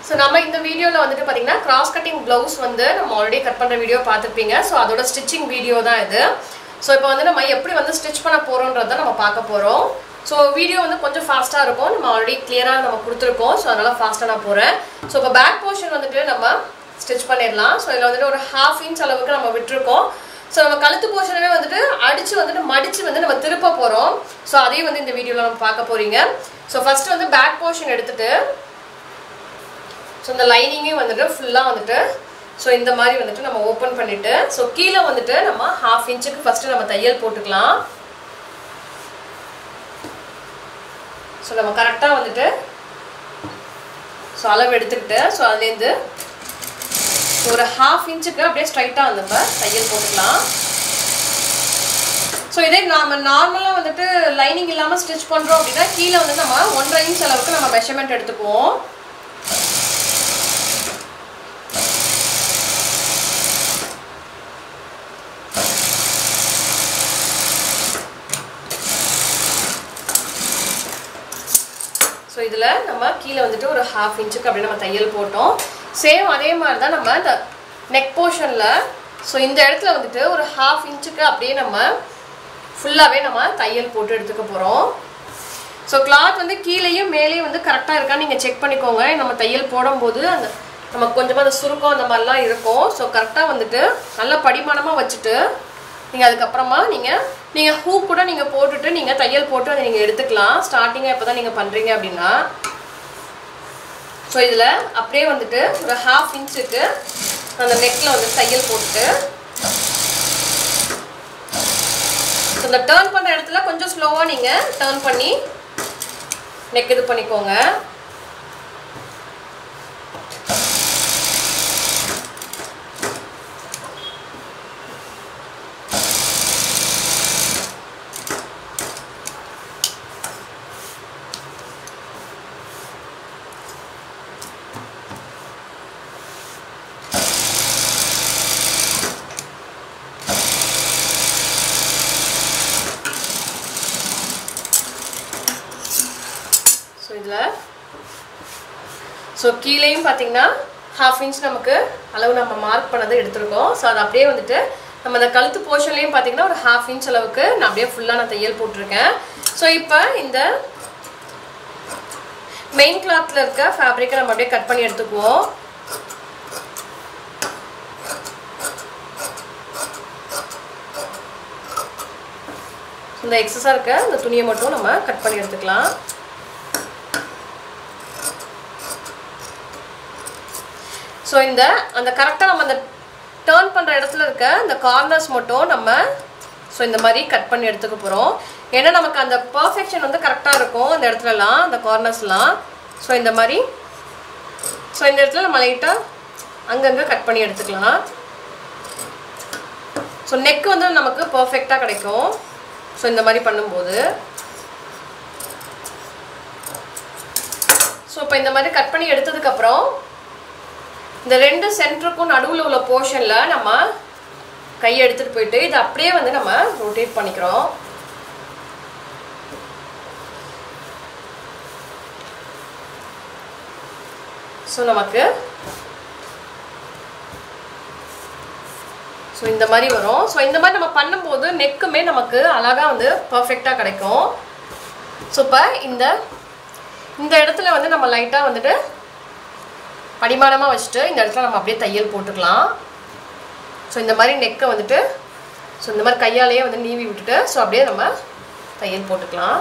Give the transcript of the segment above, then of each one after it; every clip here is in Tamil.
ஸோ நம்ம இந்த வீடியோவில் வந்துட்டு பார்த்தீங்கன்னா கிராஸ் கட்டிங் ப்ளவுஸ் வந்து நம்ம ஆல்ரெடி கட் பண்ணுற வீடியோ பார்த்துருப்பீங்க ஸோ அதோட ஸ்டிச்சிங் வீடியோ தான் இது ஸோ இப்போ வந்து நம்ம எப்படி வந்து ஸ்டிச் பண்ண போகிறோன்றத நம்ம பார்க்க போகிறோம் ஸோ வீடியோ வந்து கொஞ்சம் ஃபாஸ்ட்டாக இருக்கும் நம்ம ஆல்ரெடி கிளியராக நம்ம கொடுத்துருக்கோம் ஸோ அதனால் ஃபாஸ்ட்டாக நான் போகிறேன் ஸோ இப்போ பேக் போர்ஷன் வந்துட்டு நம்ம ஸ்டிச் பண்ணிடலாம் ஸோ இதில் வந்துட்டு ஒரு ஹாஃப் இன்ச் அளவுக்கு நம்ம விட்டுருக்கோம் ஸோ நம்ம கழுத்து போர்ஷனவே வந்துட்டு அடித்து வந்துட்டு மடித்து வந்து நம்ம திருப்ப போகிறோம் ஸோ அதையும் வந்து இந்த வீடியோவில் நம்ம பார்க்க போகிறீங்க ஸோ ஃபஸ்ட்டு வந்து பேக் போர்ஷன் எடுத்துட்டு ஸோ இந்த லைனிங்கையும் வந்துட்டு ஃபுல்லாக வந்துட்டு ஸோ இந்த மாதிரி வந்துட்டு நம்ம ஓப்பன் பண்ணிவிட்டு ஸோ கீழே வந்துட்டு நம்ம ஹாஃப் இன்ச்சுக்கு ஃபஸ்ட்டு நம்ம தையல் போட்டுக்கலாம் ஸோ நம்ம கரெக்டாக வந்துட்டு ஸோ அளவு எடுத்துக்கிட்டு ஸோ அதுலேருந்து ஒரு ஹாஃப் இன்ச்சுக்கு அப்படியே ஸ்ட்ரைட்டாக நம்ம தையல் போட்டுக்கலாம் ஸோ இதே நாம நார்மலாக வந்துட்டு லைனிங் இல்லாமல் ஸ்டிச் பண்ணுறோம் அப்படின்னா கீழே வந்து நம்ம ஒன்றரை இன்ச் அளவுக்கு நம்ம மெஷர்மெண்ட் எடுத்துக்குவோம் ஸோ இதில் நம்ம கீழே வந்துட்டு ஒரு ஹாஃப் இன்ச்சுக்கு அப்படியே நம்ம தையல் போட்டோம் சேம் அதே மாதிரி தான் நம்ம இந்த நெக் போர்ஷனில் ஸோ இந்த இடத்துல வந்துட்டு ஒரு ஹாஃப் இன்ச்சுக்கு அப்படியே நம்ம ஃபுல்லாகவே நம்ம தையல் போட்டு எடுத்துக்க போகிறோம் ஸோ கிளாத் வந்து கீழேயும் மேலேயும் வந்து கரெக்டாக இருக்கான்னு நீங்கள் செக் பண்ணிக்கோங்க நம்ம தையல் போடும்போது அந்த நமக்கு கொஞ்சமாக அந்த சுருக்கம் அந்த மாதிரிலாம் இருக்கும் ஸோ கரெக்டாக வந்துட்டு நல்லா படிமானமாக வச்சுட்டு நீங்கள் அதுக்கப்புறமா நீங்கள் நீங்கள் ஹூ கூட நீங்கள் போட்டுட்டு நீங்கள் தையல் போட்டு அதை நீங்கள் எடுத்துக்கலாம் ஸ்டார்டிங்காக இப்போ தான் நீங்கள் பண்ணுறீங்க அப்படின்னா ஸோ இதில் அப்படியே வந்துட்டு ஒரு ஹாஃப் இன்ச்சுக்கு அந்த நெக்கில் வந்து தையல் போட்டுட்டு ஸோ இந்த டேர்ன் பண்ணுற இடத்துல கொஞ்சம் ஸ்லோவாக நீங்கள் டேர்ன் பண்ணி நெக் இது பண்ணிக்கோங்க ஸோ இதில் ஸோ கீழேயும் பார்த்தீங்கன்னா ஹாஃப் இன்ச் நமக்கு அளவு நம்ம மார்க் பண்ணதை எடுத்திருக்கோம் ஸோ அது அப்படியே வந்துட்டு நம்ம அந்த கழுத்து போர்ஷன்லேயும் பார்த்தீங்கன்னா ஒரு ஹாஃப் இன்ச் அளவுக்கு நான் அப்படியே ஃபுல்லாக நான் தையல் போட்டிருக்கேன் ஸோ இப்போ இந்த மெயின் கிளாத்தில் இருக்க ஃபேப்ரிக்கை நம்ம அப்படியே கட் பண்ணி எடுத்துக்குவோம் இந்த எக்ஸஸாக இருக்க இந்த துணியை மட்டும் நம்ம கட் பண்ணி எடுத்துக்கலாம் ஸோ இந்த அந்த கரெக்டாக நம்ம அந்த டேர்ன் பண்ணுற இடத்துல இருக்க இந்த கார்னர்ஸ் மட்டும் நம்ம ஸோ இந்த மாதிரி கட் பண்ணி எடுத்துக்க போகிறோம் ஏன்னா நமக்கு அந்த பர்ஃபெக்ஷன் வந்து கரெக்டாக இருக்கும் அந்த இடத்துலலாம் அந்த கார்னர்ஸ்லாம் ஸோ இந்த மாதிரி ஸோ இந்த இடத்துல நம்ம லைட்டாக அங்கங்கே கட் பண்ணி எடுத்துக்கலாம் ஸோ நெக் வந்து நமக்கு பர்ஃபெக்டாக கிடைக்கும் ஸோ இந்த மாதிரி பண்ணும்போது ஸோ இப்போ இந்த மாதிரி கட் பண்ணி எடுத்ததுக்கப்புறம் இந்த ரெண்டு சென்டருக்கும் நடுவில் உள்ள போர்ஷனில் நம்ம கையை எடுத்துகிட்டு போயிட்டு இதை அப்படியே வந்து நம்ம ரொட்டேட் பண்ணிக்கிறோம் ஸோ நமக்கு ஸோ இந்த மாதிரி வரும் ஸோ இந்த மாதிரி நம்ம பண்ணும்போது நெக்குமே நமக்கு அழகாக வந்து பர்ஃபெக்டாக கிடைக்கும் ஸோ இப்போ இந்த இந்த இடத்துல வந்து நம்ம லைட்டாக வந்துட்டு படிமானமாக வச்சுட்டு இந்த இடத்துல நம்ம அப்படியே தையல் போட்டுக்கலாம் ஸோ இந்த மாதிரி நெக்கை வந்துட்டு ஸோ இந்த மாதிரி கையாலேயே வந்து நீவி விட்டுட்டு ஸோ அப்படியே நம்ம தையல் போட்டுக்கலாம்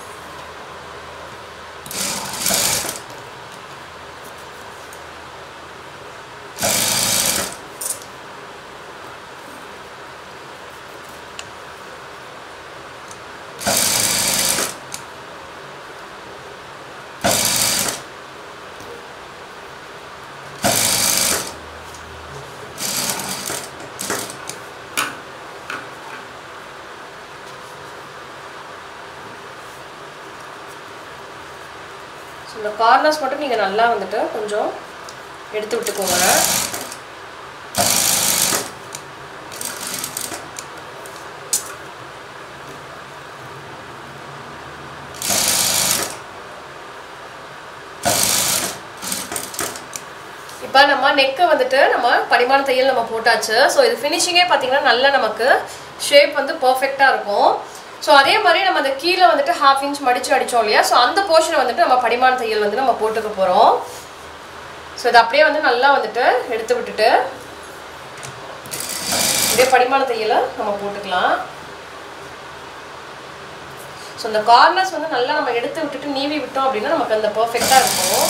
ஸோ இந்த கார்னர்ஸ் மட்டும் நீங்கள் நல்லா வந்துட்டு கொஞ்சம் எடுத்து விட்டுக்கோங்க இப்போ நம்ம நெக்கை வந்துட்டு நம்ம படிமான தையல் நம்ம போட்டாச்சு ஸோ இது ஃபினிஷிங்கே பார்த்தீங்கன்னா நல்லா நமக்கு ஷேப் வந்து பர்ஃபெக்டாக இருக்கும் ஸோ அதே மாதிரி நம்ம அந்த கீழே வந்துட்டு ஹாஃப் இன்ச் மடிச்சு அடித்தோம் இல்லையா ஸோ அந்த போர்ஷனை வந்துட்டு நம்ம படிமான தையல் வந்து நம்ம போட்டுக்க போகிறோம் ஸோ இதை அப்படியே வந்து நல்லா வந்துட்டு எடுத்து விட்டுட்டு இதே படிமான தையலை நம்ம போட்டுக்கலாம் ஸோ இந்த கார்னர்ஸ் வந்து நல்லா நம்ம எடுத்து விட்டுட்டு நீவி விட்டோம் அப்படின்னா நமக்கு அந்த பர்ஃபெக்டாக இருக்கும்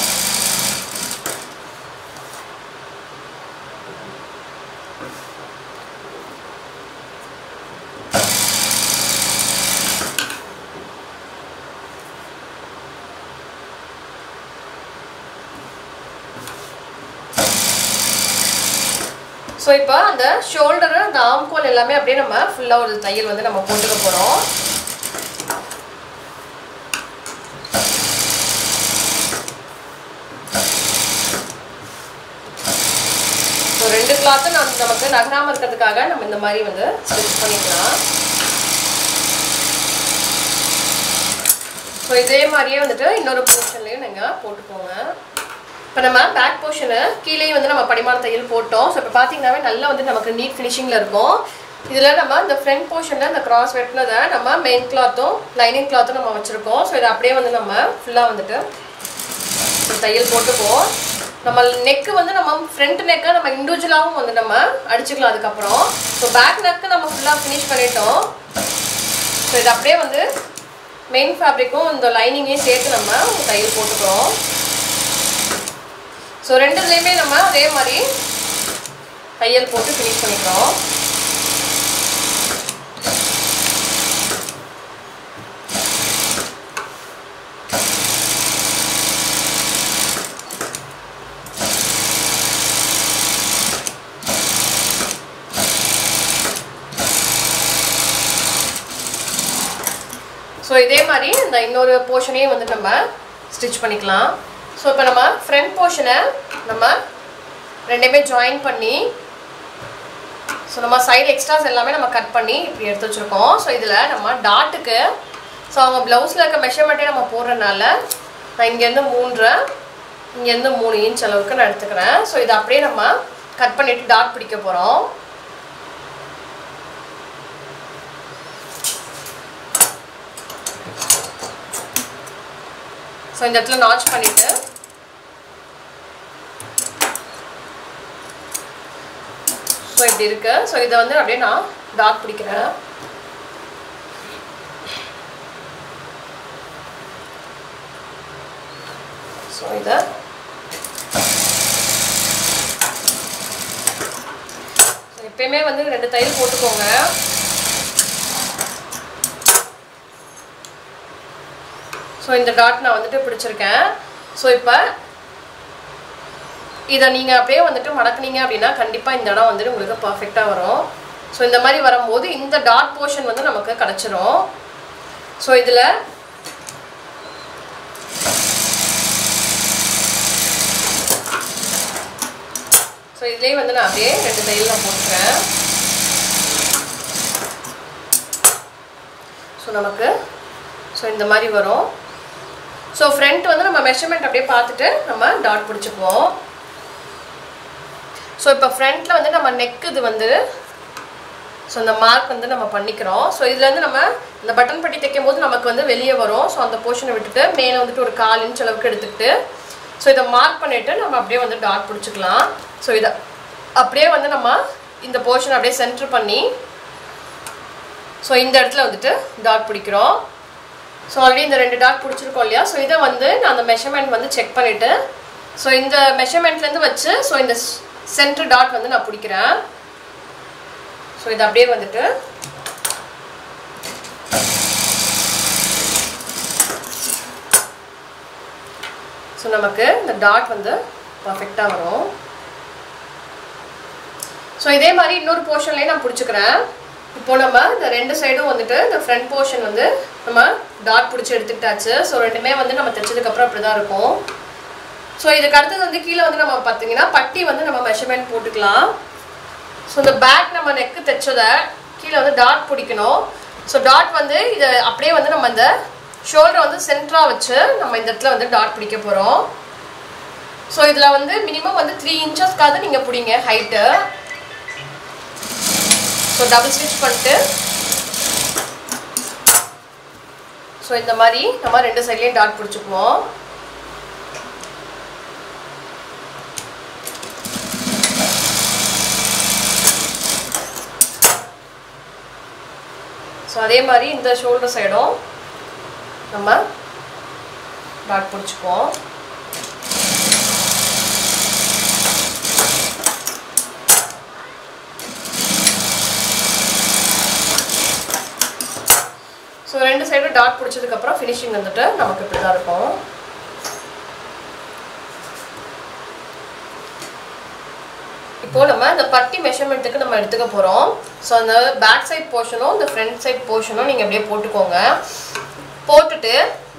ஸோ இப்போ அந்த ஷோல்டரு அந்த ஆம்கோல் எல்லாமே அப்படியே நம்ம ஃபுல்லாக ஒரு தையல் வந்து நம்ம போட்டுக்க போகிறோம் ஸோ ரெண்டு கிளாத்தும் நம்ம நமக்கு நகராமல் இருக்கிறதுக்காக நம்ம இந்த மாதிரி வந்து ஸ்டிச் பண்ணிக்கலாம் ஸோ இதே மாதிரியே வந்துட்டு இன்னொரு போர்ஷன்லேயும் நீங்கள் போட்டுக்கோங்க இப்போ நம்ம பேக் போர்ஷனு கீழே வந்து நம்ம படிமான தையல் போட்டோம் ஸோ இப்போ பார்த்தீங்கன்னாவே நல்லா வந்து நமக்கு நீட் ஃபினிஷிங்கில் இருக்கும் இதில் நம்ம இந்த ஃப்ரண்ட் போர்ஷனில் இந்த கிராஸ் வெட்டினதை நம்ம மெயின் கிளாத்தும் லைனிங் கிளாத்தும் நம்ம வச்சுருக்கோம் ஸோ இதை அப்படியே வந்து நம்ம ஃபுல்லாக வந்துட்டு ஒரு தையல் போட்டுக்குவோம் நம்ம நெக்கு வந்து நம்ம ஃப்ரண்ட் நெக்கை நம்ம இண்டிவிஜுவலாகவும் வந்து நம்ம அடிச்சுக்கலாம் அதுக்கப்புறம் ஸோ பேக் நெக்கு நம்ம ஃபுல்லாக ஃபினிஷ் பண்ணிட்டோம் ஸோ இது அப்படியே வந்து மெயின் ஃபேப்ரிக்கும் இந்த லைனிங்கையும் சேர்த்து நம்ம ஒரு தையல் போட்டுக்கிறோம் ஸோ ரெண்டுலேயுமே நம்ம அதே மாதிரி தையல் போட்டு ஃபினிஷ் பண்ணிக்கிறோம் ஸோ இதே மாதிரி இந்த இன்னொரு போர்ஷனையும் வந்து நம்ம ஸ்டிச் பண்ணிக்கலாம் ஸோ இப்போ நம்ம ஃப்ரண்ட் போர்ஷனை நம்ம ரெண்டையுமே ஜாயின் பண்ணி ஸோ நம்ம சைடு எக்ஸ்ட்ராஸ் எல்லாமே நம்ம கட் பண்ணி இப்படி எடுத்து வச்சுருக்கோம் ஸோ இதில் நம்ம டாட்டுக்கு ஸோ அவங்க ப்ளவுஸில் இருக்க மெஷர்மெண்ட்டே நம்ம போடுறதுனால நான் இங்கேருந்து மூன்றரை இங்கேருந்து மூணு இன்ச் அளவுக்கு நான் எடுத்துக்கிறேன் ஸோ இதை அப்படியே நம்ம கட் பண்ணிவிட்டு டாட் பிடிக்க போகிறோம் ஸோ இந்த இடத்துல நாச் பண்ணிவிட்டு ஸோ இப்படி இருக்கு ஸோ இதை வந்து அப்படியே நான் டாட் பிடிக்கிறேன் ஸோ இதை எப்பயுமே வந்து ரெண்டு தையல் போட்டுக்கோங்க ஸோ இந்த டாட் நான் வந்துட்டு பிடிச்சிருக்கேன் ஸோ இப்போ இதை நீங்கள் அப்படியே வந்துட்டு மடக்குனீங்க அப்படின்னா கண்டிப்பாக இந்த இடம் வந்துட்டு உங்களுக்கு பர்ஃபெக்டாக வரும் ஸோ இந்த மாதிரி வரும்போது இந்த டாட் போர்ஷன் வந்து நமக்கு கிடச்சிரும் ஸோ இதில் ஸோ இதுலேயே வந்து நான் அப்படியே ரெண்டு தையல் நான் போட்டுக்கிறேன் ஸோ நமக்கு ஸோ இந்த மாதிரி வரும் ஸோ ஃப்ரண்ட் வந்து நம்ம மெஷர்மெண்ட் அப்படியே பார்த்துட்டு நம்ம டாட் பிடிச்சிக்குவோம் ஸோ இப்போ ஃப்ரண்ட்டில் வந்து நம்ம நெக் இது வந்து ஸோ இந்த மார்க் வந்து நம்ம பண்ணிக்கிறோம் ஸோ இதுலேருந்து நம்ம இந்த பட்டன் பட்டி தைக்கும் போது நமக்கு வந்து வெளியே வரும் ஸோ அந்த போர்ஷனை விட்டுட்டு மேலே வந்துட்டு ஒரு கால் இன்ச் அளவுக்கு எடுத்துக்கிட்டு ஸோ இதை மார்க் பண்ணிவிட்டு நம்ம அப்படியே வந்து டாட் பிடிச்சிக்கலாம் ஸோ இதை அப்படியே வந்து நம்ம இந்த போர்ஷன் அப்படியே சென்டர் பண்ணி ஸோ இந்த இடத்துல வந்துட்டு டாட் பிடிக்கிறோம் ஸோ ஆல்ரெடி இந்த ரெண்டு டாட் பிடிச்சிருக்கோம் இல்லையா ஸோ இதை வந்து நான் அந்த மெஷர்மெண்ட் வந்து செக் பண்ணிவிட்டு ஸோ இந்த மெஷர்மெண்ட்லேருந்து வச்சு ஸோ இந்த சென்டர் டாட் வந்து நான் பிடிக்கிறேன் ஸோ இது அப்படியே வந்துட்டு ஸோ நமக்கு இந்த டாட் வந்து பர்ஃபெக்டாக வரும் ஸோ இதே மாதிரி இன்னொரு போர்ஷன்லேயே நான் பிடிச்சிக்கிறேன் இப்போ நம்ம இந்த ரெண்டு சைடும் வந்துட்டு இந்த ஃப்ரண்ட் போர்ஷன் வந்து நம்ம டாட் பிடிச்சி எடுத்துக்கிட்டாச்சு ஸோ ரெண்டுமே வந்து நம்ம தைச்சதுக்கப்புறம் அப்படி தான் இருக்கும் ஸோ இதுக்கு அடுத்தது வந்து கீழே வந்து நம்ம பார்த்தீங்கன்னா பட்டி வந்து நம்ம மெஷர்மெண்ட் போட்டுக்கலாம் ஸோ இந்த பேக் நம்ம நெக்கு தைச்சதை கீழே வந்து டாட் பிடிக்கணும் ஸோ டாட் வந்து இதை அப்படியே வந்து நம்ம இந்த ஷோல்டர் வந்து சென்டராக வச்சு நம்ம இந்த இடத்துல வந்து டாட் பிடிக்க போகிறோம் ஸோ இதில் வந்து மினிமம் வந்து த்ரீ இன்ச்சஸ்க்காவது நீங்கள் பிடிங்க ஹைட்டு ஸோ டபுள் ஸ்டிச் பண்ணிட்டு ஸோ இந்த மாதிரி நம்ம ரெண்டு சைட்லேயும் டாட் பிடிச்சிக்குவோம் ஸோ அதே மாதிரி இந்த ஷோல்டர் சைடும் நம்ம டாட் பிடிச்சிக்குவோம் ஸோ ரெண்டு சைடும் டாட் பிடிச்சதுக்கப்புறம் ஃபினிஷிங் வந்துட்டு நமக்கு இப்படி தான் இருக்கும் இப்போ நம்ம இந்த பட்டி மெஷர்மெண்ட்டுக்கு நம்ம எடுத்துக்க போகிறோம் ஸோ அந்த பேக் சைட் போர்ஷனும் இந்த ஃப்ரண்ட் சைட் போர்ஷனும் நீங்கள் அப்படியே போட்டுக்கோங்க போட்டுட்டு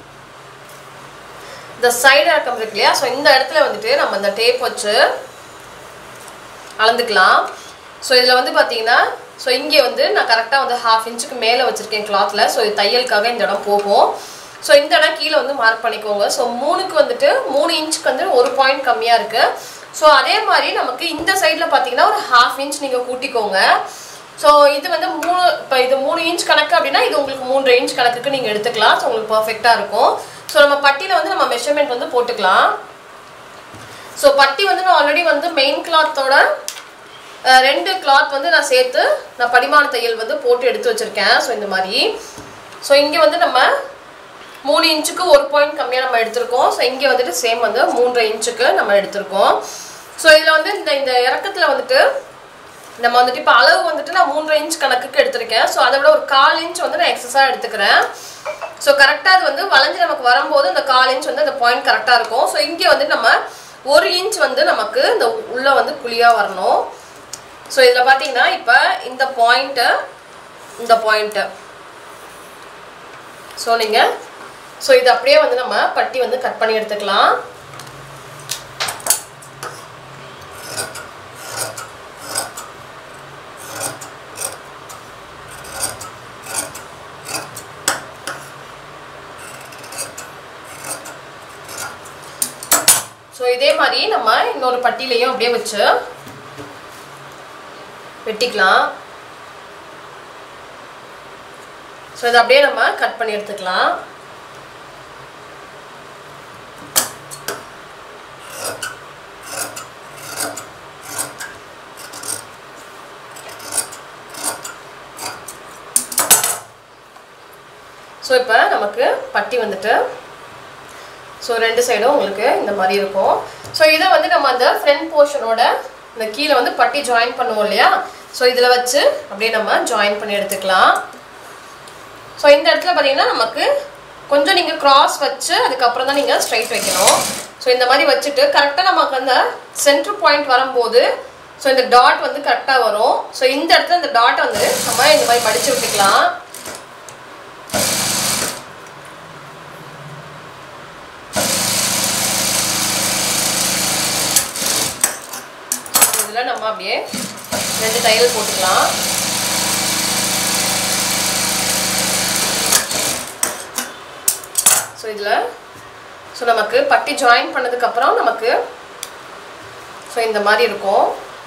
இந்த சைடு இறக்கம் இருக்கு இல்லையா ஸோ இந்த இடத்துல வந்துட்டு நம்ம இந்த டேப் வச்சு அளந்துக்கலாம் ஸோ இதில் வந்து பார்த்தீங்கன்னா ஸோ இங்கே வந்து நான் கரெக்டாக வந்து ஹாஃப் இன்ச்சுக்கு மேலே வச்சுருக்கேன் கிளாத்தில் ஸோ இது தையலுக்காக இந்த இடம் போகும் ஸோ இந்த இடம் கீழே வந்து மார்க் பண்ணிக்கோங்க ஸோ மூணுக்கு வந்துட்டு மூணு இன்ச்சுக்கு வந்து ஒரு பாயிண்ட் கம்மியாக இருக்குது ஸோ அதே மாதிரி நமக்கு இந்த சைடில் பார்த்தீங்கன்னா ஒரு ஹாஃப் இன்ச் நீங்கள் கூட்டிக்கோங்க ஸோ இது வந்து மூணு இப்போ இது மூணு இன்ச் கணக்கு அப்படின்னா இது உங்களுக்கு மூன்று இன்ச் கணக்குக்கு நீங்கள் எடுத்துக்கலாம் ஸோ உங்களுக்கு பர்ஃபெக்டாக இருக்கும் ஸோ நம்ம பட்டியில் வந்து நம்ம மெஷர்மெண்ட் வந்து போட்டுக்கலாம் ஸோ பட்டி வந்து நான் ஆல்ரெடி வந்து மெயின் கிளாத்தோட ரெண்டு கிளாத் வந்து நான் சேர்த்து நான் படிமான தையல் வந்து போட்டு எடுத்து வச்சுருக்கேன் ஸோ இந்த மாதிரி ஸோ இங்கே வந்து நம்ம மூணு இன்ச்சுக்கு ஒரு பாயிண்ட் கம்மியாக நம்ம எடுத்திருக்கோம் ஸோ இங்கே வந்துட்டு சேம் வந்து மூன்றரை இன்ச்சுக்கு நம்ம எடுத்திருக்கோம் ஸோ இதில் வந்து இந்த இந்த இறக்கத்தில் வந்துட்டு நம்ம வந்துட்டு இப்போ அளவு வந்துட்டு நான் மூன்றரை இன்ச் கணக்குக்கு எடுத்திருக்கேன் ஸோ அதை விட ஒரு கால் இன்ச் வந்து நான் எக்ஸஸாக எடுத்துக்கிறேன் ஸோ கரெக்டாக அது வந்து வளைஞ்சு நமக்கு வரும்போது இந்த கால் இன்ச் வந்து அந்த பாயிண்ட் கரெக்டாக இருக்கும் ஸோ இங்கே வந்து நம்ம ஒரு இன்ச் வந்து நமக்கு இந்த உள்ளே வந்து குழியாக வரணும் ஸோ இதில் பார்த்தீங்கன்னா இப்போ இந்த பாயிண்ட்டு இந்த பாயிண்ட்டு ஸோ நீங்கள் ஸோ இது அப்படியே வந்து நம்ம பட்டி வந்து கட் பண்ணி எடுத்துக்கலாம் ஸோ இதே மாதிரி நம்ம இன்னொரு பட்டியிலையும் அப்படியே வச்சு வெட்டிக்கலாம் ஸோ இதை அப்படியே நம்ம கட் பண்ணி எடுத்துக்கலாம் ஸோ இப்போ நமக்கு பட்டி வந்துட்டு ஸோ ரெண்டு சைடும் உங்களுக்கு இந்த மாதிரி இருக்கும் ஸோ இதை வந்து நம்ம அந்த ஃப்ரண்ட் போர்ஷனோட இந்த கீழே வந்து பட்டி ஜாயின் பண்ணுவோம் இல்லையா ஸோ இதில் வச்சு அப்படியே நம்ம ஜாயின் பண்ணி எடுத்துக்கலாம் ஸோ இந்த இடத்துல பார்த்தீங்கன்னா நமக்கு கொஞ்சம் நீங்கள் கிராஸ் வச்சு அதுக்கப்புறம் தான் நீங்கள் ஸ்ட்ரைட் வைக்கணும் ஸோ இந்த மாதிரி வச்சுட்டு கரெக்டாக நமக்கு அந்த சென்டர் பாயிண்ட் வரும்போது ஸோ இந்த டாட் வந்து கரெக்டாக வரும் ஸோ இந்த இடத்துல இந்த டாட்டை வந்து நம்ம இந்த மாதிரி மடிச்சு விட்டுக்கலாம் இதில் நம்ம அப்படியே ரெண்டு தையல் போட்டுக்கலாம் ஸோ இதில் ஸோ நமக்கு பட்டி ஜாயின் பண்ணதுக்கப்புறம் நமக்கு ஸோ இந்த மாதிரி இருக்கும்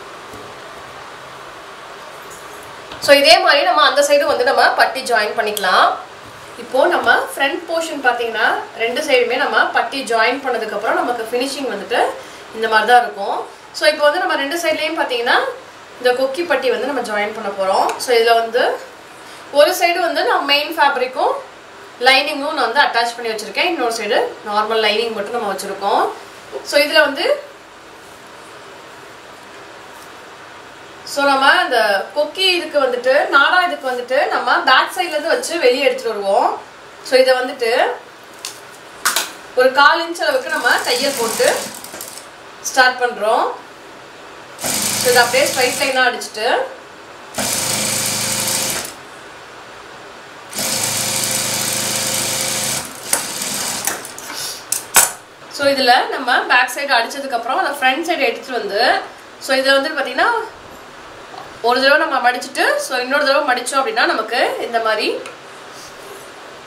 ஸோ இதே மாதிரி நம்ம அந்த சைடு வந்து நம்ம பட்டி ஜாயின் பண்ணிக்கலாம் இப்போது நம்ம ஃப்ரண்ட் போர்ஷன் பார்த்தீங்கன்னா ரெண்டு சைடுமே நம்ம பட்டி ஜாயின் பண்ணதுக்கப்புறம் நமக்கு ஃபினிஷிங் வந்துட்டு இந்த மாதிரி தான் இருக்கும் ஸோ இப்போ வந்து நம்ம ரெண்டு சைட்லேயும் பார்த்தீங்கன்னா இந்த கொக்கி பட்டி வந்து நம்ம ஜாயின் பண்ண போகிறோம் ஸோ இதில் வந்து ஒரு சைடு வந்து நான் மெயின் ஃபேப்ரிக்கும் லைனிங்கும் நான் வந்து அட்டாச் பண்ணி வச்சுருக்கேன் இன்னொரு சைடு நார்மல் லைனிங் மட்டும் நம்ம வச்சுருக்கோம் ஸோ இதில் வந்து ஸோ நம்ம அந்த கொக்கி இதுக்கு வந்துட்டு நாடா இதுக்கு வந்துட்டு நம்ம பேக் சைட்லேருந்து வச்சு வெளியே எடுத்துகிட்டு வருவோம் ஸோ இதை வந்துட்டு ஒரு கால் இன்ச் அளவுக்கு நம்ம தையல் போட்டு ஸ்டார்ட் பண்ணுறோம் ஸோ இதை அப்படியே ஸ்ட்ரைட் லைனாக அடிச்சுட்டு ஸோ இதில் நம்ம பேக் சைடு அடித்ததுக்கப்புறம் அந்த ஃப்ரண்ட் சைடு எடுத்துகிட்டு வந்து ஸோ இதில் வந்து பார்த்தீங்கன்னா ஒரு தடவை நம்ம மடிச்சுட்டு ஸோ இன்னொரு தடவை மடித்தோம் அப்படின்னா நமக்கு இந்த மாதிரி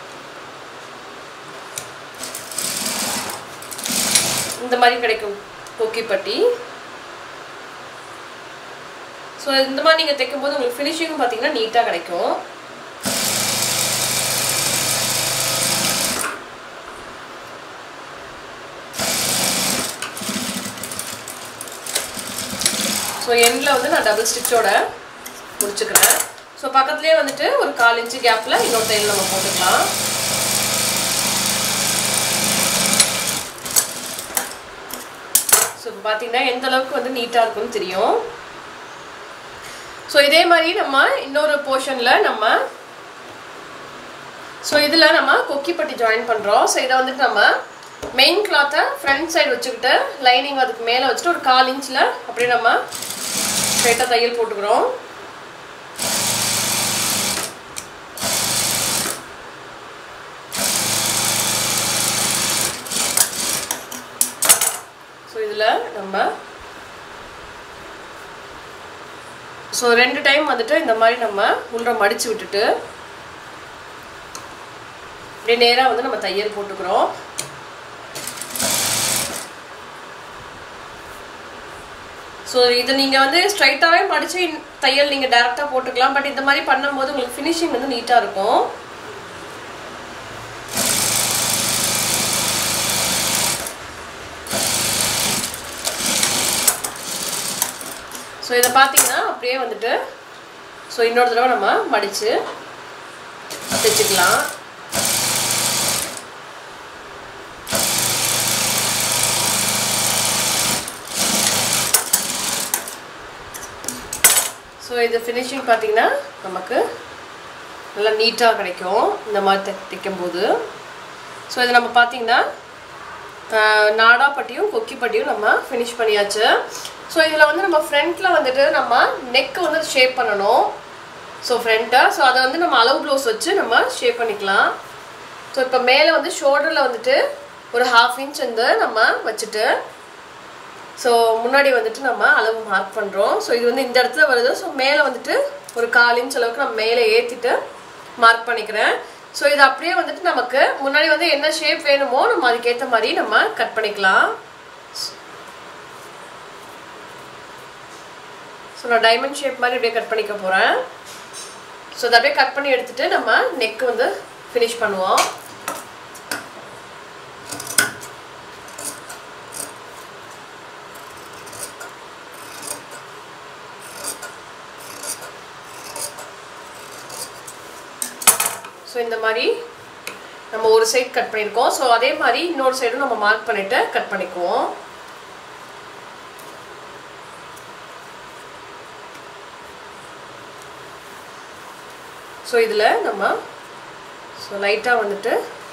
இந்த மாதிரி கிடைக்கும் கொக்கிப்பட்டி ஸோ இந்த மாதிரி நீங்கள் தைக்கும்போது உங்களுக்கு ஃபினிஷிங் பார்த்தீங்கன்னா நீட்டாக கிடைக்கும் ஸோ எண்டில் வந்து நான் டபுள் ஸ்டிச்சோட முடிச்சுக்கிறேன் ஸோ பக்கத்துலேயே வந்துட்டு ஒரு கால் இன்ச்சு கேப்பில் இன்னொரு தையல் நம்ம போட்டுக்கலாம் ஸோ இப்போ பார்த்தீங்கன்னா எந்த அளவுக்கு வந்து நீட்டாக இருக்குன்னு தெரியும் ஸோ இதே மாதிரி நம்ம இன்னொரு போர்ஷனில் நம்ம ஸோ இதில் நம்ம கொக்கிப்பட்டி ஜாயின் பண்ணுறோம் ஸோ இதை வந்துட்டு நம்ம மெயின் கிளாத்தை ஃப்ரண்ட் சைடு வச்சுக்கிட்டு லைனிங் அதுக்கு மேலே வச்சுட்டு ஒரு கால் இன்ச்சில் அப்படியே நம்ம ஸ்ட்ரைட்டாக தையல் போட்டுக்கிறோம் ஸோ இதில் நம்ம ஸோ ரெண்டு டைம் வந்துட்டு இந்த மாதிரி நம்ம உள்ள மடித்து விட்டுட்டு அப்படியே நேராக வந்து நம்ம தையல் போட்டுக்கிறோம் ஸோ இது நீங்கள் வந்து ஸ்ட்ரைட்டாகவே மடித்து தையல் நீங்கள் டேரெக்டாக போட்டுக்கலாம் பட் இந்த மாதிரி பண்ணும்போது உங்களுக்கு ஃபினிஷிங் வந்து நீட்டாக இருக்கும் ஸோ இதை பார்த்தீங்கன்னா அப்படியே வந்துட்டு ஸோ இன்னொரு தடவை நம்ம மடித்து தைச்சிக்கலாம் ஸோ இது ஃபினிஷிங் பார்த்தீங்கன்னா நமக்கு நல்லா நீட்டாக கிடைக்கும் இந்த மாதிரி தை தைக்கும்போது ஸோ இது நம்ம பார்த்தீங்கன்னா நாடாப்பட்டியும் கொக்கிப்பட்டியும் நம்ம ஃபினிஷ் பண்ணியாச்சு ஸோ இதில் வந்து நம்ம ஃப்ரண்ட்டில் வந்துட்டு நம்ம நெக் வந்து ஷேப் பண்ணணும் ஸோ ஃப்ரண்ட்டை ஸோ அதை வந்து நம்ம அளவு ப்ளவுஸ் வச்சு நம்ம ஷேப் பண்ணிக்கலாம் ஸோ இப்போ மேலே வந்து ஷோல்டரில் வந்துட்டு ஒரு ஹாஃப் இன்ச் வந்து நம்ம வச்சுட்டு ஸோ முன்னாடி வந்துட்டு நம்ம அளவு மார்க் பண்ணுறோம் ஸோ இது வந்து இந்த இடத்துல வருது ஸோ மேலே வந்துட்டு ஒரு கால் இன்ச் அளவுக்கு நம்ம மேலே ஏற்றிட்டு மார்க் பண்ணிக்கிறேன் ஸோ இது அப்படியே வந்துட்டு நமக்கு முன்னாடி வந்து என்ன ஷேப் வேணுமோ நம்ம அதுக்கேற்ற மாதிரி நம்ம கட் பண்ணிக்கலாம் ஸோ நான் டைமண்ட் ஷேப் மாதிரி அப்படியே கட் பண்ணிக்க போகிறேன் ஸோ அதை அப்படியே கட் பண்ணி எடுத்துட்டு நம்ம நெக் வந்து ஃபினிஷ் பண்ணுவோம் ஸோ இந்த மாதிரி நம்ம ஒரு சைடு கட் பண்ணியிருக்கோம் ஸோ அதே மாதிரி இன்னொரு சைடும் நம்ம மார்க் பண்ணிவிட்டு கட் பண்ணிக்குவோம் ஸோ இதில் நம்ம ஸோ லைட்டாக வந்துட்டு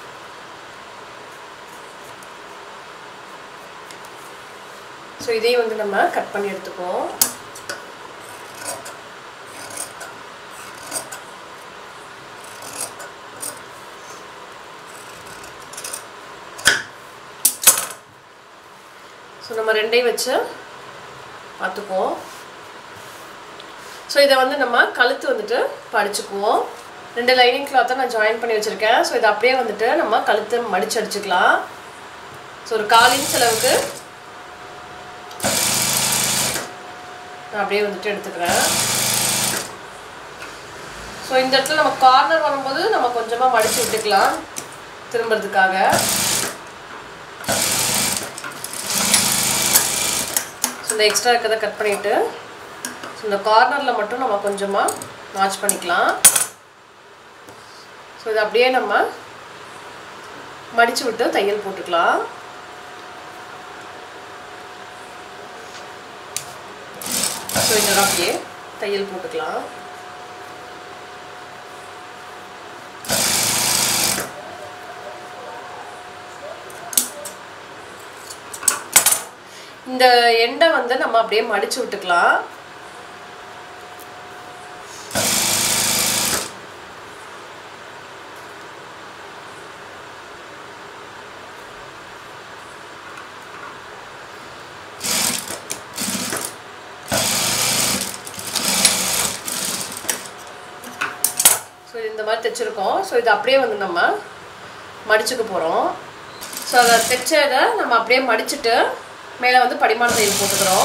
ஸோ இதையும் வந்து நம்ம கட் பண்ணி எடுத்துக்குவோம் ஸோ நம்ம ரெண்டையும் வச்சு பார்த்துக்குவோம் ஸோ இதை வந்து நம்ம கழுத்து வந்துட்டு படிச்சுக்குவோம் ரெண்டு லைனிங் கிளாத்தை நான் ஜாயின் பண்ணி வச்சுருக்கேன் ஸோ இதை அப்படியே வந்துட்டு நம்ம கழுத்தை மடிச்சு அடிச்சுக்கலாம் ஸோ ஒரு கால் இன்ச் அளவுக்கு நான் அப்படியே வந்துட்டு எடுத்துக்கிறேன் ஸோ இந்த இடத்துல நம்ம கார்னர் வரும்போது நம்ம கொஞ்சமாக மடிச்சு விட்டுக்கலாம் திரும்புறதுக்காக ஸோ இந்த எக்ஸ்ட்ரா இருக்கிறத கட் பண்ணிவிட்டு ஸோ இந்த கார்னரில் மட்டும் நம்ம கொஞ்சமாக நாச் பண்ணிக்கலாம் ஸோ இதை அப்படியே நம்ம மடித்து விட்டு தையல் போட்டுக்கலாம் ஸோ இதோட அப்படியே தையல் போட்டுக்கலாம் இந்த எண்டை வந்து நம்ம அப்படியே மடிச்சு விட்டுக்கலாம் ஸோ இந்த மாதிரி தைச்சிருக்கோம் ஸோ இது அப்படியே வந்து நம்ம மடிச்சுக்க போகிறோம் ஸோ அதை தைச்சதை நம்ம அப்படியே மடிச்சுட்டு மேலே வந்து படிமான தையல் போட்டுக்கிறோம்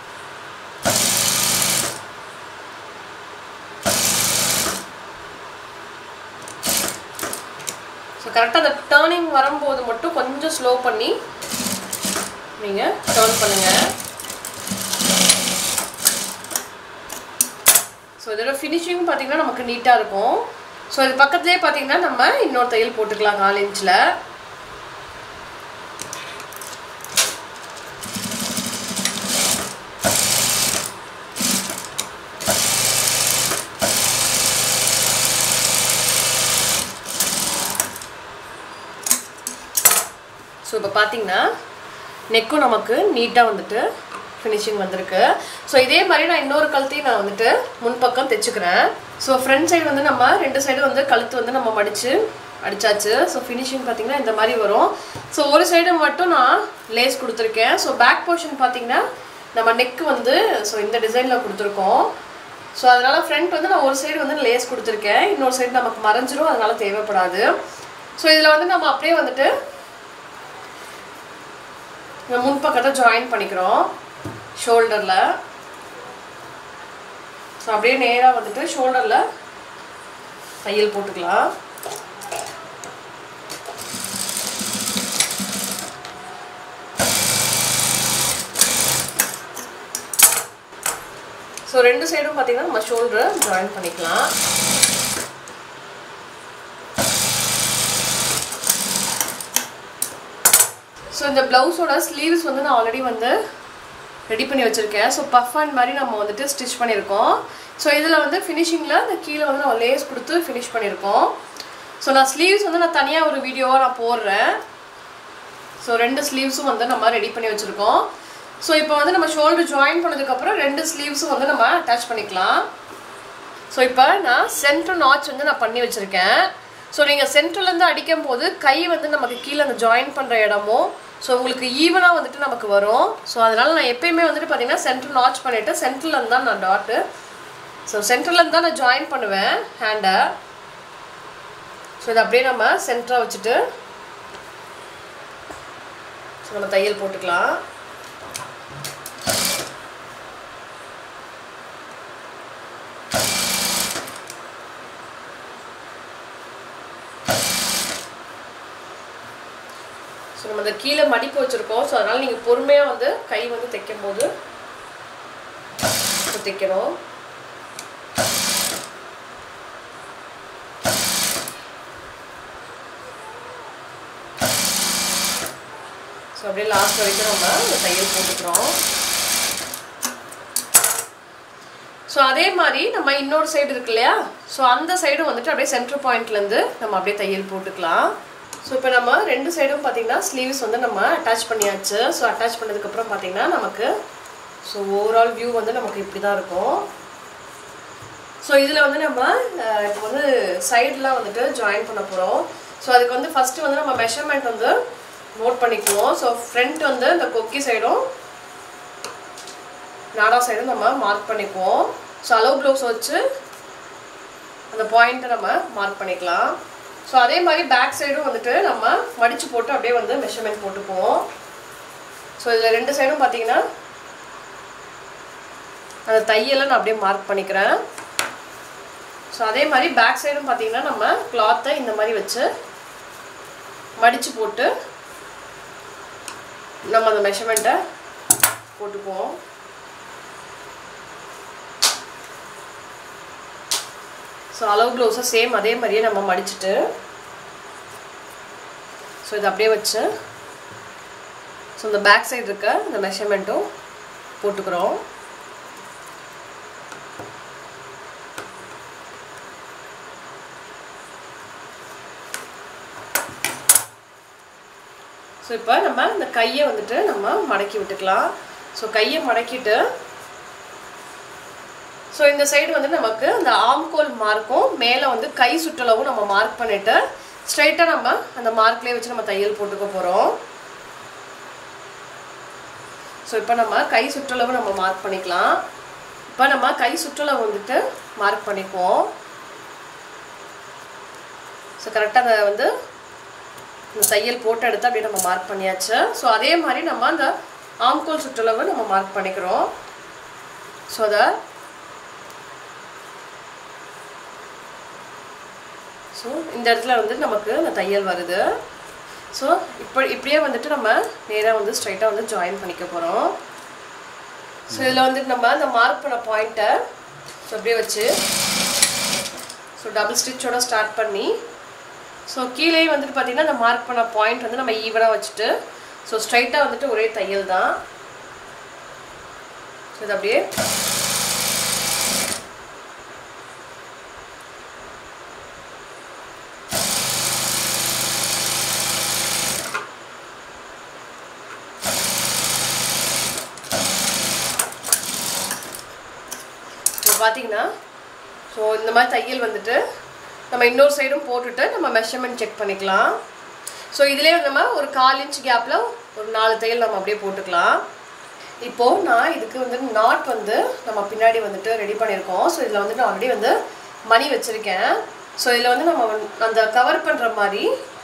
ஸோ கரெக்டாக அந்த டேர்னிங் வரும்போது மட்டும் கொஞ்சம் ஸ்லோ பண்ணி நீங்கள் டேர்ன் பண்ணுங்கள் ஸோ இதோட ஃபினிஷிங் பார்த்தீங்கன்னா நமக்கு நீட்டாக இருக்கும் ஸோ இது பக்கத்துலேயே பார்த்தீங்கன்னா நம்ம இன்னொரு தையல் போட்டுக்கலாம் நாலு இன்ச்சில் ஸோ இப்போ பார்த்தீங்கன்னா நெக்கும் நமக்கு நீட்டாக வந்துட்டு ஃபினிஷிங் வந்திருக்கு ஸோ இதே மாதிரி நான் இன்னொரு கழுத்தையும் நான் வந்துட்டு முன்பக்கம் தைச்சுக்கிறேன் ஸோ ஃப்ரண்ட் சைடு வந்து நம்ம ரெண்டு சைடு வந்து கழுத்து வந்து நம்ம மடித்து அடிச்சாச்சு ஸோ ஃபினிஷிங் பார்த்தீங்கன்னா இந்த மாதிரி வரும் ஸோ ஒரு சைடு மட்டும் நான் லேஸ் கொடுத்துருக்கேன் ஸோ பேக் போர்ஷன் பார்த்தீங்கன்னா நம்ம நெக் வந்து ஸோ இந்த டிசைனில் கொடுத்துருக்கோம் ஸோ அதனால் ஃப்ரண்ட் வந்து நான் ஒரு சைடு வந்து லேஸ் கொடுத்துருக்கேன் இன்னொரு சைடு நமக்கு மறைஞ்சிரும் அதனால தேவைப்படாது ஸோ இதில் வந்து நம்ம அப்படியே வந்துட்டு இந்த முன்பக்கத்தை ஜாயின் பண்ணிக்கிறோம் ஷோல்டரில் ஸோ அப்படியே நேராக வந்துட்டு ஷோல்டரில் தையல் போட்டுக்கலாம் ஸோ ரெண்டு சைடும் பார்த்தீங்கன்னா நம்ம ஷோல்டரை ஜாயின் பண்ணிக்கலாம் ஸோ இந்த ப்ளவுஸோட ஸ்லீவ்ஸ் வந்து நான் ஆல்ரெடி வந்து ரெடி பண்ணி வச்சுருக்கேன் ஸோ பஃப் அண்ட் மாதிரி நம்ம வந்துட்டு ஸ்டிச் பண்ணியிருக்கோம் ஸோ இதில் வந்து ஃபினிஷிங்கில் இந்த கீழே வந்து நம்ம லேஸ் கொடுத்து ஃபினிஷ் பண்ணியிருக்கோம் ஸோ நான் ஸ்லீவ்ஸ் வந்து நான் தனியாக ஒரு வீடியோவாக நான் போடுறேன் ஸோ ரெண்டு ஸ்லீவ்ஸும் வந்து நம்ம ரெடி பண்ணி வச்சுருக்கோம் ஸோ இப்போ வந்து நம்ம ஷோல்டர் ஜாயின் பண்ணதுக்கப்புறம் ரெண்டு ஸ்லீவ்ஸும் வந்து நம்ம அட்டாச் பண்ணிக்கலாம் ஸோ இப்போ நான் சென்டர் நாச் வந்து நான் பண்ணி வச்சுருக்கேன் ஸோ நீங்கள் சென்டர்லேருந்து அடிக்கும் போது கை வந்து நமக்கு கீழே அந்த ஜாயின் பண்ணுற இடமும் ஸோ உங்களுக்கு ஈவனாக வந்துட்டு நமக்கு வரும் ஸோ அதனால் நான் எப்பயுமே வந்துட்டு பார்த்தீங்கன்னா சென்டர் நாச் பண்ணிவிட்டு சென்டர்லேருந்து தான் நான் டாட்டு ஸோ சென்டர்லேருந்து தான் நான் ஜாயின் பண்ணுவேன் ஹேண்டை ஸோ இதை அப்படியே நம்ம சென்டராக வச்சுட்டு ஸோ நம்ம தையல் போட்டுக்கலாம் ஸோ நம்ம இந்த கீழே மடிப்பு வச்சுருக்கோம் ஸோ அதனால் நீங்கள் பொறுமையாக வந்து கை வந்து தைக்கும் போது தைக்கணும் ஸோ அப்படியே லாஸ்ட் வரைக்கும் நம்ம இந்த தையல் போட்டுக்கிறோம் ஸோ அதே மாதிரி நம்ம இன்னொரு சைடு இருக்கு இல்லையா ஸோ அந்த சைடு வந்துட்டு அப்படியே சென்டர் பாயிண்ட்லேருந்து நம்ம அப்படியே தையல் போட்டுக்கலாம் ஸோ இப்போ நம்ம ரெண்டு சைடும் பார்த்தீங்கன்னா ஸ்லீவ்ஸ் வந்து நம்ம அட்டாச் பண்ணியாச்சு ஸோ அட்டாச் பண்ணதுக்கப்புறம் பார்த்தீங்கன்னா நமக்கு ஸோ ஓவரால் வியூ வந்து நமக்கு இப்படி தான் இருக்கும் ஸோ இதில் வந்து நம்ம அஹ், இப்போ வந்து சைடெலாம் வந்துட்டு ஜாயின் பண்ண போகிறோம் ஸோ அதுக்கு வந்து ஃபஸ்ட்டு வந்து நம்ம மெஷர்மெண்ட் வந்து நோட் பண்ணிக்குவோம் ஸோ ஃப்ரண்ட் வந்து இந்த கொக்கி சைடும் நாடா சைடும் நம்ம மார்க் பண்ணிக்குவோம் ஸோ அளவு ப்ளவுஸ் வச்சு அந்த பாயிண்ட்டை நம்ம மார்க் பண்ணிக்கலாம் ஸோ அதே மாதிரி பேக் சைடும் வந்துட்டு நம்ம மடித்து போட்டு அப்படியே வந்து மெஷர்மெண்ட் போட்டுக்குவோம் ஸோ இதில் ரெண்டு சைடும் பார்த்தீங்கன்னா அந்த தையலை நான் அப்படியே மார்க் பண்ணிக்கிறேன் ஸோ அதே மாதிரி பேக் சைடும் பார்த்தீங்கன்னா நம்ம கிளாத்தை இந்த மாதிரி வச்சு மடித்து போட்டு நம்ம அந்த மெஷர்மெண்ட்டை போட்டுக்குவோம் ஸோ அளவு ப்ளவுஸை சேம் அதே மாதிரியே நம்ம மடிச்சுட்டு ஸோ இதை அப்படியே வச்சு ஸோ இந்த பேக் சைடு இருக்க இந்த மெஷர்மெண்ட்டும் போட்டுக்கிறோம் ஸோ இப்போ நம்ம இந்த கையை வந்துட்டு நம்ம மடக்கி விட்டுக்கலாம் ஸோ கையை மடக்கிட்டு ஸோ இந்த சைடு வந்து நமக்கு அந்த ஆம்கோல் மார்க்கும் மேலே வந்து கை சுற்றளவும் நம்ம மார்க் பண்ணிட்டு ஸ்ட்ரைட்டாக நம்ம அந்த மார்க்லேயே வச்சு நம்ம தையல் போட்டுக்க போகிறோம் ஸோ இப்போ நம்ம கை சுற்றளவு நம்ம மார்க் பண்ணிக்கலாம் இப்போ நம்ம கை சுற்றளவு வந்துட்டு மார்க் பண்ணிக்குவோம் ஸோ கரெக்டாக அதை வந்து இந்த தையல் போட்டு எடுத்து அப்படியே நம்ம மார்க் பண்ணியாச்சு ஸோ அதே மாதிரி நம்ம அந்த ஆம்கோல் சுற்றளவு நம்ம மார்க் பண்ணிக்கிறோம் ஸோ அதை ஸோ இந்த இடத்துல வந்து நமக்கு அந்த தையல் வருது ஸோ இப்போ இப்படியே வந்துட்டு நம்ம நேராக வந்து ஸ்ட்ரைட்டாக வந்து ஜாயின் பண்ணிக்க போகிறோம் ஸோ இதில் வந்துட்டு நம்ம அந்த மார்க் பண்ண பாயிண்ட்டை ஸோ அப்படியே வச்சு ஸோ டபுள் ஸ்டிச்சோட ஸ்டார்ட் பண்ணி ஸோ கீழே வந்துட்டு பார்த்தீங்கன்னா அந்த மார்க் பண்ண பாயிண்ட் வந்து நம்ம ஈவனாக வச்சுட்டு ஸோ ஸ்ட்ரைட்டாக வந்துட்டு ஒரே தையல் தான் ஸோ இது அப்படியே இப்போ பார்த்தீங்கன்னா ஸோ இந்த மாதிரி தையல் வந்துட்டு நம்ம இன்னொரு சைடும் போட்டுட்டு நம்ம மெஷர்மெண்ட் செக் பண்ணிக்கலாம் ஸோ இதிலே நம்ம ஒரு கால் இன்ச் கேப்பில் ஒரு நாலு தையல் நம்ம அப்படியே போட்டுக்கலாம் இப்போது நான் இதுக்கு வந்து நாட் வந்து நம்ம பின்னாடி வந்துட்டு ரெடி பண்ணியிருக்கோம் ஸோ இதில் வந்துட்டு ஆல்ரெடி வந்து மணி வச்சுருக்கேன் ஸோ இதில் வந்து நம்ம வந்து அந்த கவர் பண்ணுற மாதிரி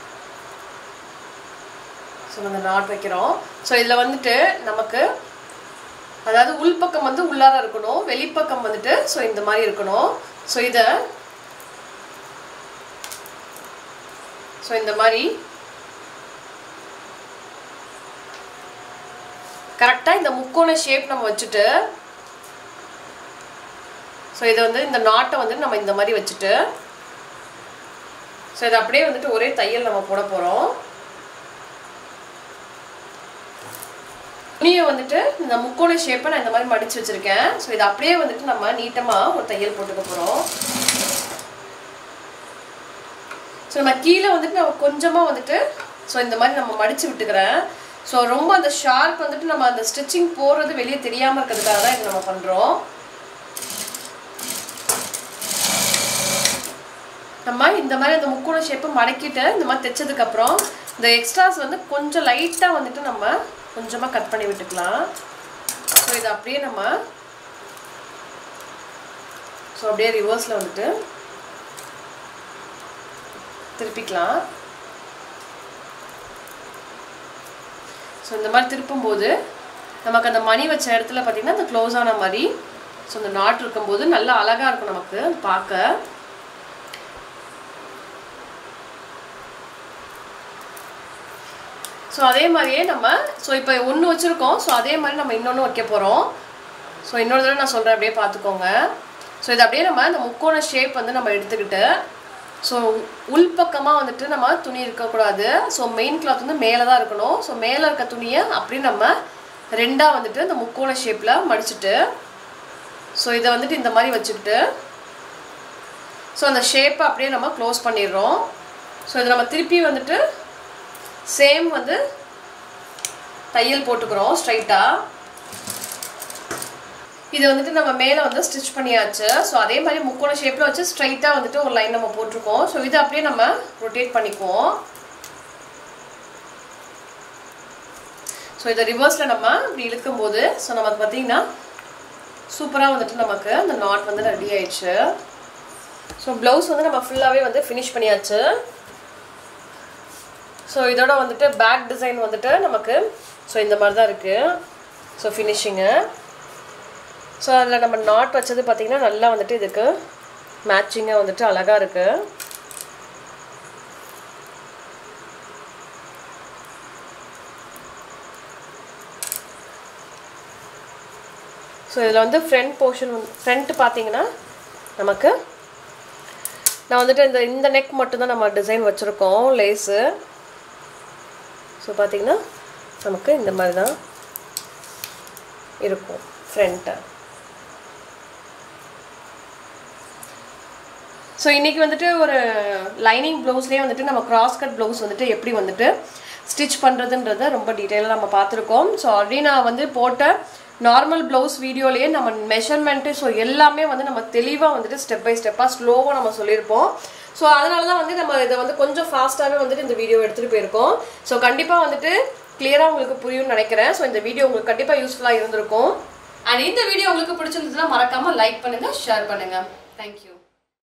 ஸோ அந்த நாட் வைக்கிறோம் ஸோ இதில் வந்துட்டு நமக்கு அதாவது உள்பக்கம் வந்து உள்ளார இருக்கணும் வெளிப்பக்கம் வந்துட்டு ஸோ இந்த மாதிரி இருக்கணும் ஸோ இதை ஸோ இந்த மாதிரி கரெக்டாக இந்த முக்கோண ஷேப் நம்ம வச்சுட்டு ஸோ இதை வந்து இந்த நாட்டை வந்து நம்ம இந்த மாதிரி வச்சுட்டு ஸோ இதை அப்படியே வந்துட்டு ஒரே தையல் நம்ம போட போகிறோம் துணியை வந்துட்டு இந்த முக்கோண ஷேப்பை நான் இந்த மாதிரி மடிச்சு வச்சிருக்கேன் ஸோ இதை அப்படியே வந்துட்டு நம்ம நீட்டமாக ஒரு தையல் போட்டுக்க போகிறோம் ஸோ நம்ம கீழே வந்துட்டு நம்ம கொஞ்சமாக வந்துட்டு ஸோ இந்த மாதிரி நம்ம மடிச்சு விட்டுக்கிறேன் ஸோ ரொம்ப அந்த ஷார்ப் வந்துட்டு நம்ம அந்த ஸ்டிச்சிங் போடுறது வெளியே தெரியாமல் இருக்கிறதுக்காக தான் இது நம்ம பண்ணுறோம் நம்ம இந்த மாதிரி அந்த முக்கோண ஷேப்பை மடக்கிட்டு இந்த மாதிரி தைச்சதுக்கப்புறம் இந்த எக்ஸ்ட்ராஸ் வந்து கொஞ்சம் லைட்டாக வந்துட்டு நம்ம கொஞ்சமாக கட் பண்ணி விட்டுக்கலாம் ஸோ இதை அப்படியே நம்ம ஸோ அப்படியே ரிவர்ஸில் வந்துட்டு திருப்பிக்கலாம் ஸோ இந்த மாதிரி திருப்பும்போது நமக்கு அந்த மணி வச்ச இடத்துல பார்த்திங்கன்னா அந்த க்ளோஸ் ஆன மாதிரி ஸோ இந்த நாட் இருக்கும்போது நல்லா அழகாக இருக்கும் நமக்கு பார்க்க ஸோ அதே மாதிரியே நம்ம ஸோ இப்போ ஒன்று வச்சுருக்கோம் ஸோ அதே மாதிரி நம்ம இன்னொன்று வைக்க போகிறோம் ஸோ இன்னொரு தடவை நான் சொல்கிறேன் அப்படியே பார்த்துக்கோங்க ஸோ இது அப்படியே நம்ம இந்த முக்கோண ஷேப் வந்து நம்ம எடுத்துக்கிட்டு ஸோ உள்பக்கமாக வந்துட்டு நம்ம துணி இருக்கக்கூடாது ஸோ மெயின் கிளாத் வந்து மேலே தான் இருக்கணும் ஸோ மேலே இருக்க துணியை அப்படியே நம்ம ரெண்டாக வந்துட்டு இந்த முக்கோண ஷேப்பில் மடிச்சுட்டு ஸோ இதை வந்துட்டு இந்த மாதிரி வச்சுக்கிட்டு ஸோ அந்த ஷேப்பை அப்படியே நம்ம க்ளோஸ் பண்ணிடுறோம் ஸோ இதை நம்ம திருப்பி வந்துட்டு சேம் வந்து தையல் போட்டுக்கிறோம் ஸ்ட்ரைட்டாக இது வந்துட்டு நம்ம மேலே வந்து ஸ்டிச் பண்ணியாச்சு ஸோ அதே மாதிரி முக்கோண ஷேப்பில் வச்சு ஸ்ட்ரைட்டாக வந்துட்டு ஒரு லைன் நம்ம போட்டிருக்கோம் ஸோ இதை அப்படியே நம்ம ரொட்டேட் பண்ணிக்குவோம் ஸோ இதை ரிவர்ஸில் நம்ம இப்படி இழுக்கும்போது ஸோ நமக்கு பார்த்தீங்கன்னா சூப்பராக வந்துட்டு நமக்கு அந்த நாட் வந்து ரெடி ஆயிடுச்சு ஸோ ப்ளவுஸ் வந்து நம்ம ஃபுல்லாகவே வந்து ஃபினிஷ் பண்ணியாச்சு ஸோ இதோட வந்துட்டு பேக் டிசைன் வந்துட்டு நமக்கு ஸோ இந்த மாதிரி தான் இருக்குது ஸோ ஃபினிஷிங்கு ஸோ அதில் நம்ம நாட் வச்சது பார்த்திங்கன்னா நல்லா வந்துட்டு இதுக்கு மேட்சிங்காக வந்துட்டு அழகாக இருக்குது ஸோ இதில் வந்து ஃப்ரண்ட் போர்ஷன் வந்து ஃப்ரண்ட் பார்த்தீங்கன்னா நமக்கு நான் வந்துட்டு இந்த இந்த நெக் மட்டும்தான் நம்ம டிசைன் வச்சுருக்கோம் லேஸு ஸோ பார்த்தீங்கன்னா நமக்கு இந்த மாதிரி தான் இருக்கும் ஃப்ரண்ட்டு ஸோ இன்றைக்கி வந்துட்டு ஒரு லைனிங் ப்ளவுஸ்லேயே வந்துட்டு நம்ம கிராஸ் கட் ப்ளவுஸ் வந்துட்டு எப்படி வந்துட்டு ஸ்டிச் பண்ணுறதுன்றத ரொம்ப டீட்டெயிலாக நம்ம பார்த்துருக்கோம் ஸோ ஆல்ரெடி நான் வந்து போட்ட நார்மல் ப்ளவுஸ் வீடியோலேயே நம்ம மெஷர்மெண்ட்டு ஸோ எல்லாமே வந்து நம்ம தெளிவாக வந்துட்டு ஸ்டெப் பை ஸ்டெப்பாக ஸ்லோவாக நம்ம சொல்லியிருப்போம் ஸோ அதனால தான் வந்து நம்ம இதை வந்து கொஞ்சம் ஃபாஸ்ட்டாகவே வந்துட்டு இந்த வீடியோ எடுத்துகிட்டு போயிருக்கோம் ஸோ கண்டிப்பாக வந்துட்டு கிளியராக உங்களுக்கு புரியும்னு நினைக்கிறேன் ஸோ இந்த வீடியோ உங்களுக்கு கண்டிப்பாக யூஸ்ஃபுல்லாக இருந்திருக்கும் அண்ட் இந்த வீடியோ உங்களுக்கு பிடிச்சிருந்ததுன்னா மறக்காமல் லைக் பண்ணுங்கள் ஷேர் பண்ணுங்கள் தேங்க்யூ